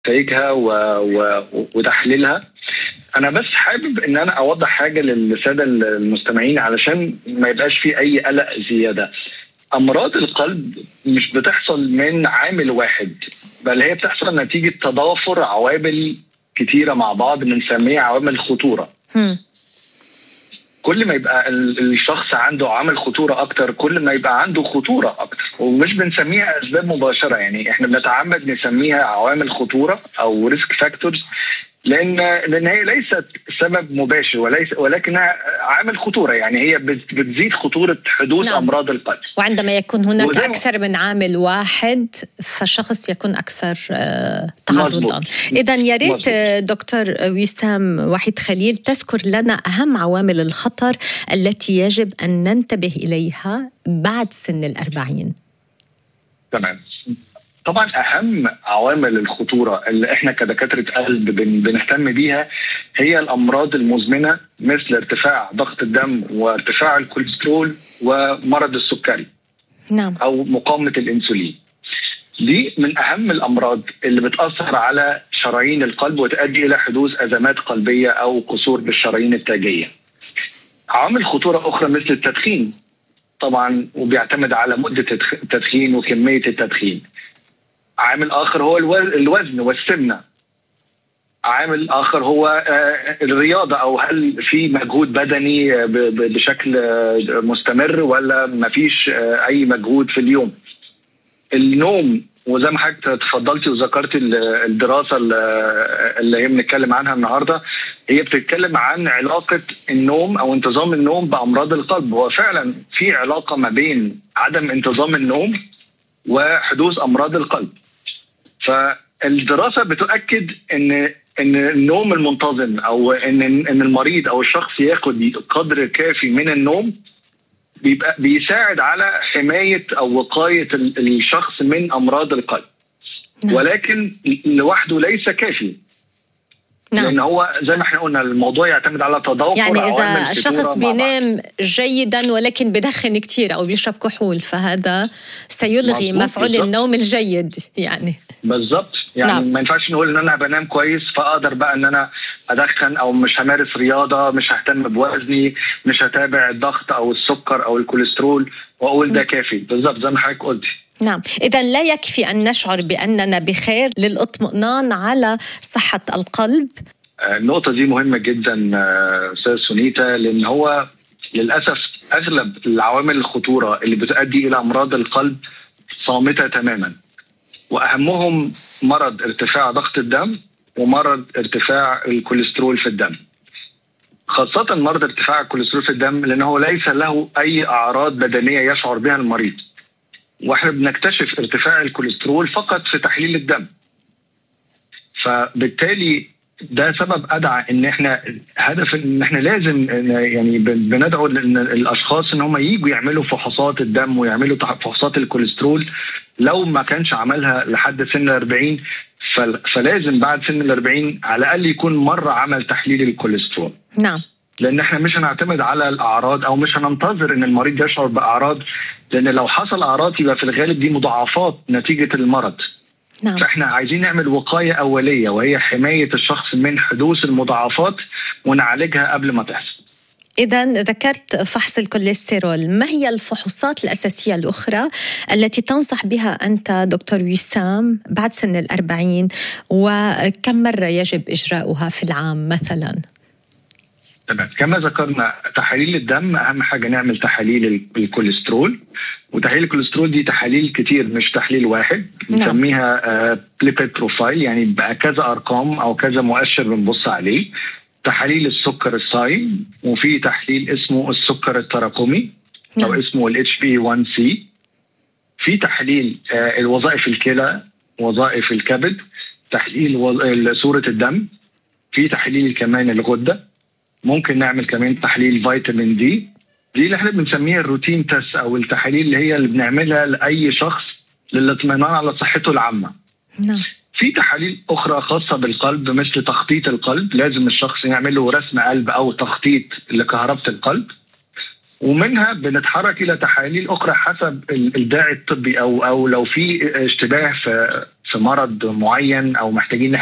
نتائجها و... و... وتحليلها انا بس حابب ان انا اوضح حاجه للساده المستمعين علشان ما يبقاش في اي قلق زياده امراض القلب مش بتحصل من عامل واحد بل هي بتحصل نتيجه تضافر عوامل كتيره مع بعض بنسميها عوامل خطوره هم. كل ما يبقى ال- الشخص عنده عامل خطوره اكتر كل ما يبقى عنده خطوره اكتر ومش بنسميها اسباب مباشره يعني احنا بنتعمد نسميها عوامل خطوره او ريسك فاكتورز لان لان هي ليست سبب مباشر وليس ولكنها عامل خطوره يعني هي بت- بتزيد خطوره حدوث نعم. امراض القلب وعندما يكون هناك وزي ما- أكثر من عامل واحد فالشخص يكون أكثر آه، تعرضا مظبوط. إذا يا ريت مظبوط. آه، دكتور وسام وحيد خليل تذكر لنا أهم عوامل الخطر التي يجب أن ننتبه إليها بعد سن الأربعين تمام طبعا اهم عوامل الخطوره اللي احنا كدكاتره قلب بن بنهتم بيها هي الامراض المزمنه مثل ارتفاع ضغط الدم وارتفاع الكوليسترول ومرض السكري نعم او مقاومه الانسولين دي من اهم الامراض اللي بتاثر على شرايين القلب وتؤدي الى حدوث ازمات قلبيه او قصور بالشرايين التاجيه عوامل خطوره اخرى مثل التدخين طبعا وبيعتمد على مده التدخ- التدخين وكميه التدخين عامل اخر هو الو- الوزن والسمنه عامل اخر هو آه، الرياضه او هل في مجهود بدني آه، ب- ب- بشكل آه، مستمر ولا ما فيش آه، اي مجهود في اليوم النوم وزي ما حضرتك تفضلتي وذكرت ال- الدراسه ال- اللي هي بنتكلم عنها النهارده هي بتتكلم عن علاقه النوم او انتظام النوم بامراض القلب هو فعلا في علاقه ما بين عدم انتظام النوم وحدوث امراض القلب فالدراسه بتؤكد ان ان النوم المنتظم او ان ان المريض او الشخص ياخد قدر كافي من النوم بيبقى بيساعد على حمايه او وقايه ال- الشخص من امراض القلب نعم. ولكن لوحده ليس كافي لان نعم هو زي ما احنا قلنا الموضوع يعتمد على تضافر يعني عوامل إذا كتيرة الشخص مع بعض. بينام جيدا ولكن بدخن كثير أو بيشرب كحول فهذا سيلغي مظبوط، مفعول بالضبط. النوم الجيد يعني بالظبط يعني نعم. نعم. ما ينفعش نقول ان انا بنام كويس فاقدر بقى ان انا ادخن او مش همارس رياضه مش ههتم بوزني مش هتابع الضغط او السكر او الكوليسترول واقول ده كافي بالظبط زي ما حضرتك قلتي نعم إذا لا يكفي أن نشعر بأننا بخير للإطمئنان على صحة القلب آه، النقطه دي مهمه جدا آه، استاذ سونيتا لان هو للاسف اغلب العوامل الخطوره اللي بتؤدي الى امراض القلب صامته تماما واهمهم مرض ارتفاع ضغط الدم ومرض ارتفاع الكوليسترول في الدم خاصة مرض ارتفاع الكوليسترول في الدم لأنه هو ليس له أي أعراض بدنية يشعر بها المريض واحنا بنكتشف ارتفاع الكوليسترول فقط في تحليل الدم فبالتالي ده سبب ادعى ان احنا هدف ان احنا لازم يعني بن- بندعو ان الاشخاص ان هم ييجوا يعملوا فحوصات الدم ويعملوا تح- فحوصات الكوليسترول لو ما كانش عملها لحد سن ال 40 فل- فلازم بعد سن ال 40 على الاقل يكون مره عمل تحليل الكوليسترول نعم لان احنا مش هنعتمد على الاعراض او مش هننتظر ان المريض يشعر باعراض لان لو حصل اعراض يبقى في الغالب دي مضاعفات نتيجه المرض نعم فاحنا عايزين نعمل وقايه اوليه وهي حمايه الشخص من حدوث المضاعفات ونعالجها قبل ما تحصل إذا ذكرت فحص الكوليسترول ما هي الفحوصات الأساسية الأخرى التي تنصح بها أنت دكتور وسام بعد سن الأربعين وكم مرة يجب إجراؤها في العام مثلا تمام كما ذكرنا تحاليل الدم اهم حاجه نعمل تحاليل ال- الكوليسترول وتحليل الكوليسترول دي تحاليل كتير مش تحليل واحد نعم. نسميها بليبيد بروفايل يعني بقى كذا ارقام او كذا مؤشر بنبص عليه تحاليل السكر الصايم وفي تحليل اسمه السكر التراكمي او نعم. اسمه الاتش بي 1 سي في تحليل آه، الوظائف الكلى وظائف الكبد تحليل وظ- صوره الدم في تحليل كمان الغده ممكن نعمل كمان تحليل فيتامين دي دي اللي احنا بنسميها الروتين تيست او التحاليل اللي هي اللي بنعملها لاي شخص للاطمئنان على صحته العامه نعم في تحاليل اخرى خاصه بالقلب مثل تخطيط القلب لازم الشخص يعمل له رسم قلب او تخطيط لكهربه القلب ومنها بنتحرك الى تحاليل اخرى حسب ال- الداعي الطبي او او لو في اشتباه في في مرض معين او محتاجين